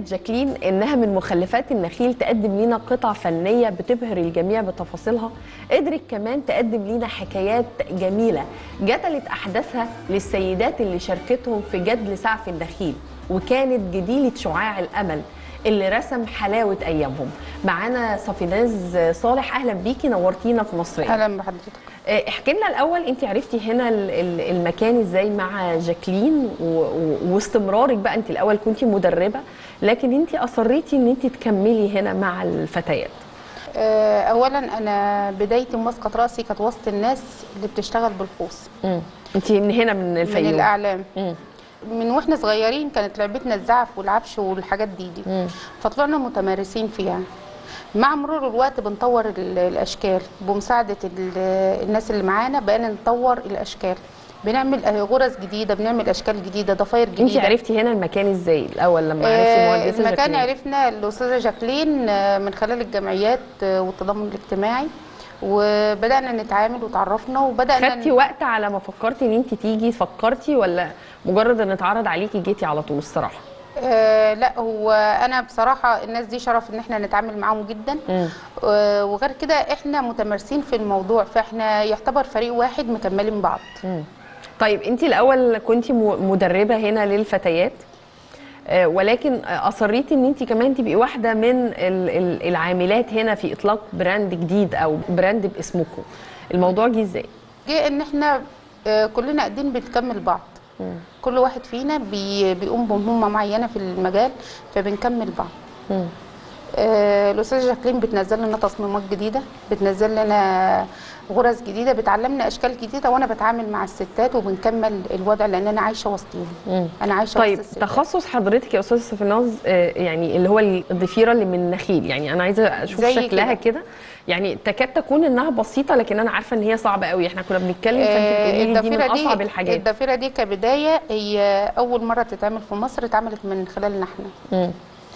جاكلين انها من مخلفات النخيل تقدم لنا قطع فنيه بتبهر الجميع بتفاصيلها قدرت كمان تقدم لنا حكايات جميله جدلت احداثها للسيدات اللي شاركتهم في جدل سعف النخيل وكانت جديله شعاع الامل اللي رسم حلاوه ايامهم معانا صفيناز صالح اهلا بيكي نورتينا في مصريه اهلا بحضرتك آه، احكي لنا الاول انت عرفتي هنا ال- ال- المكان ازاي مع جاكلين و- و- واستمرارك بقى انت الاول كنت مدربه لكن انت اصريتي ان انت تكملي هنا مع الفتيات آه، اولا انا بدايتي مسقط راسي كانت وسط الناس اللي بتشتغل بالخوص انت من هنا من الفيوم من الاعلام مم. من واحنا صغيرين كانت لعبتنا الزعف والعبش والحاجات دي دي فطلعنا متمارسين فيها مع مرور الوقت بنطور ال- الاشكال بمساعده ال- الناس اللي معانا بقينا نطور الاشكال بنعمل آه، غرز جديده بنعمل اشكال جديده ضفاير انت جديده عرفتي هنا المكان ازاي الاول لما عرفتي آه، المهندسه المكان جاكلين؟ عرفنا الاستاذه جاكلين آه، من خلال الجمعيات آه، والتضامن الاجتماعي وبدانا نتعامل وتعرفنا وبدانا خدتي وقت على ما فكرتي ان انت تيجي فكرتي ولا مجرد ان اتعرض عليكي جيتي على طول الصراحه آه لا هو انا بصراحه الناس دي شرف ان احنا نتعامل معاهم جدا آه وغير كده احنا متمارسين في الموضوع فاحنا يعتبر فريق واحد مكملين بعض طيب انت الاول كنت مدربه هنا للفتيات آه، ولكن آه، اصريتي ان انت كمان تبقي واحده من ال- ال- العاملات هنا في اطلاق براند جديد او براند باسمكم الموضوع جه ازاي جه ان احنا آه كلنا قاعدين بنكمل بعض كل واحد فينا بي بيقوم بمهمه معينه في المجال فبنكمل بعض آه، الاستاذه جاكلين بتنزل لنا تصميمات جديده بتنزل لنا غرز جديده بتعلمنا اشكال جديده وانا بتعامل مع الستات وبنكمل الوضع لان انا عايشه وسطيهم انا عايشه طيب وسط الستات تخصص حضرتك يا استاذه صفيناز آه، يعني اللي هو الضفيره اللي من النخيل يعني انا عايزه اشوف زي شكلها كده. كده يعني تكاد تكون انها بسيطه لكن انا عارفه ان هي صعبه قوي احنا كنا بنتكلم فانت آه، بتقولي لي دي من الضفيره اصعب دي الحاجات الضفيره دي كبدايه هي اول مره تتعمل في مصر اتعملت من خلالنا احنا مم.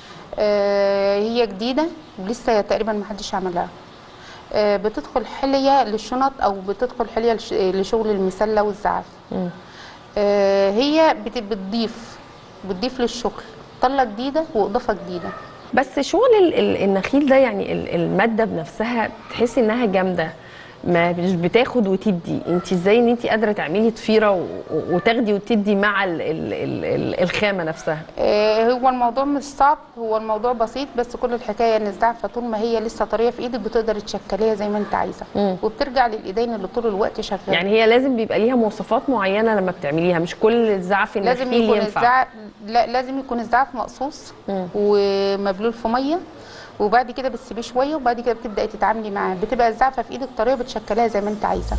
آه، هي جديده لسه تقريبا ما حدش عملها آه، بتدخل حليه للشنط او بتدخل حليه لش- لشغل المسله والزعف آه، هي بت- بتضيف بتضيف للشغل طله جديده واضافه جديده بس شغل ال- ال- النخيل ده يعني ال- الماده بنفسها تحسي انها جامده ما مش بتاخد وتدي انت ازاي ان انت قادره تعملي ضفيره و- و- وتاخدي وتدي مع ال ال ال ال الخامه نفسها آه، هو الموضوع مش صعب هو الموضوع بسيط بس كل الحكايه ان الزعفه طول ما هي لسه طريه في ايدك بتقدر تشكليها زي ما انت عايزه مم. وبترجع للايدين اللي طول الوقت شغاله يعني هي لازم بيبقى ليها مواصفات معينه لما بتعمليها مش كل الزعف لازم النخيل يكون ينفع الزعف لا لازم يكون الزعف مقصوص مم. ومبلول في ميه وبعد كده بتسيبيه شويه وبعد كده بتبداي تتعاملي معاه بتبقى الزعفه في ايدك طريه بتشكلها زي ما انت عايزه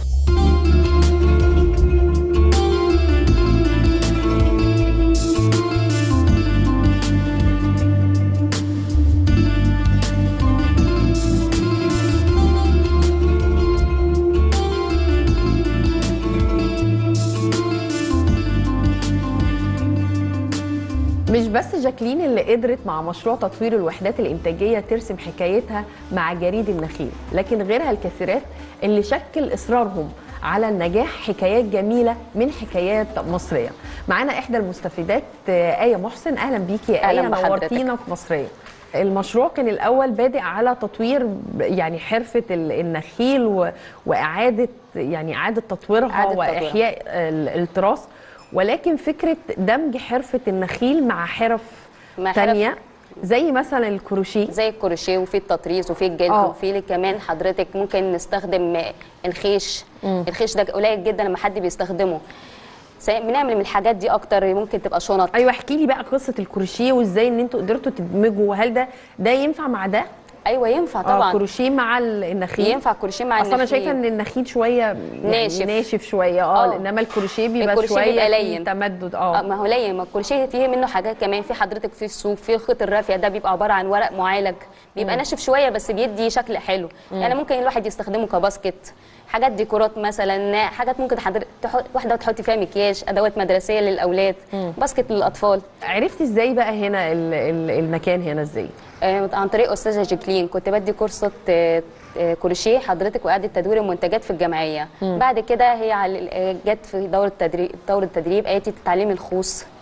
مش بس جاكلين اللي قدرت مع مشروع تطوير الوحدات الإنتاجية ترسم حكايتها مع جريد النخيل لكن غيرها الكثيرات اللي شكل إصرارهم على النجاح حكايات جميلة من حكايات مصرية معانا إحدى المستفيدات آه، آية محسن أهلا بيكي يا أهلاً آية بحضرتك. نورتينا في مصرية المشروع كان الأول بادئ على تطوير يعني حرفة ال- النخيل و- وإعادة يعني إعادة تطويرها إعادة تطويرها. وإحياء ال- التراث ولكن فكرة دمج حرفة النخيل مع حرف مع حرف- تانية زي مثلا الكروشيه زي الكروشيه وفي التطريز وفي الجلد آه. وفي كمان حضرتك ممكن نستخدم الخيش الخيش ده قليل جدا لما حد بيستخدمه س- بنعمل من الحاجات دي اكتر ممكن تبقى شنط ايوه احكي لي بقى قصه الكروشيه وازاي ان انتوا قدرتوا تدمجوا هل ده ده ينفع مع ده ايوه ينفع اه طبعا كروشيه مع ال- النخيل ينفع كروشيه مع اصل انا النخيل. شايفه ان النخيل شويه يعني ناشف. ناشف شويه اه آه. انما الكروشيه بيبقى الكروشيه شويه بيبقى فيه لين. تمدد اه اه ما هو ليه ما الكروشيه فيه منه حاجات كمان في حضرتك في الصوف في خيط الرافع ده بيبقى عباره عن ورق معالج بيبقى ناشف شويه بس بيدي شكل حلو يعني ممكن الواحد يستخدمه كباسكت حاجات ديكورات مثلا حاجات ممكن حضرتك تحط واحده تحطي فيها مكياج ادوات مدرسيه للاولاد باسكت للاطفال عرفت ازاي بقى هنا ال- ال- المكان هنا ازاي آه، عن طريق استاذه جاكلين كنت بدي كورسات آه، آه، كروشيه حضرتك واعاده تدوير المنتجات في الجمعيه بعد كده هي على- آه، جت في دوره تدريب دوره تدريب قالت لي تتعلمي الخوص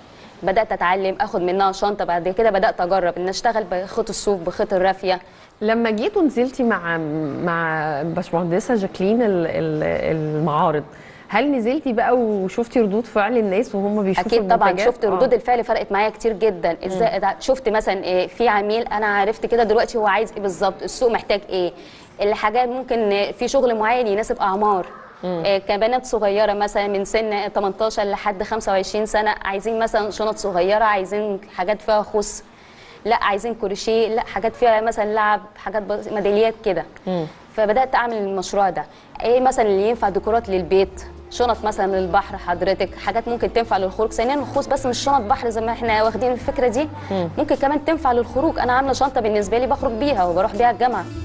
بدات اتعلم اخد منها شنطه بعد كده بدات اجرب ان اشتغل بخيط الصوف بخيط الرافيه لما جيتوا نزلتي مع مع باشمهندسه جاكلين ال- ال- المعارض هل نزلتي بقى وشفتي ردود فعل الناس وهم بيشوفوا اكيد طبعا المنتجات؟ شفت ردود آه. الفعل فرقت معايا كتير جدا ازاي أدع- شفت مثلا إيه في عميل انا عرفت كده دلوقتي هو عايز ايه بالظبط السوق محتاج ايه الحاجات ممكن آه، في شغل معين يناسب اعمار آه، كبنات صغيره مثلا من سن 18 لحد 25 سنه عايزين مثلا شنط صغيره عايزين حاجات فيها خص لا عايزين كروشيه لا حاجات فيها مثلا لعب حاجات بس- ميداليات كده فبدات اعمل المشروع ده ايه مثلا اللي ينفع ديكورات للبيت شنط مثلا للبحر حضرتك حاجات ممكن تنفع للخروج ثانيا الخوص بس مش شنط بحر زي ما احنا واخدين الفكره دي ممكن كمان تنفع للخروج انا عامله شنطه بالنسبه لي بخرج بيها وبروح بيها الجامعه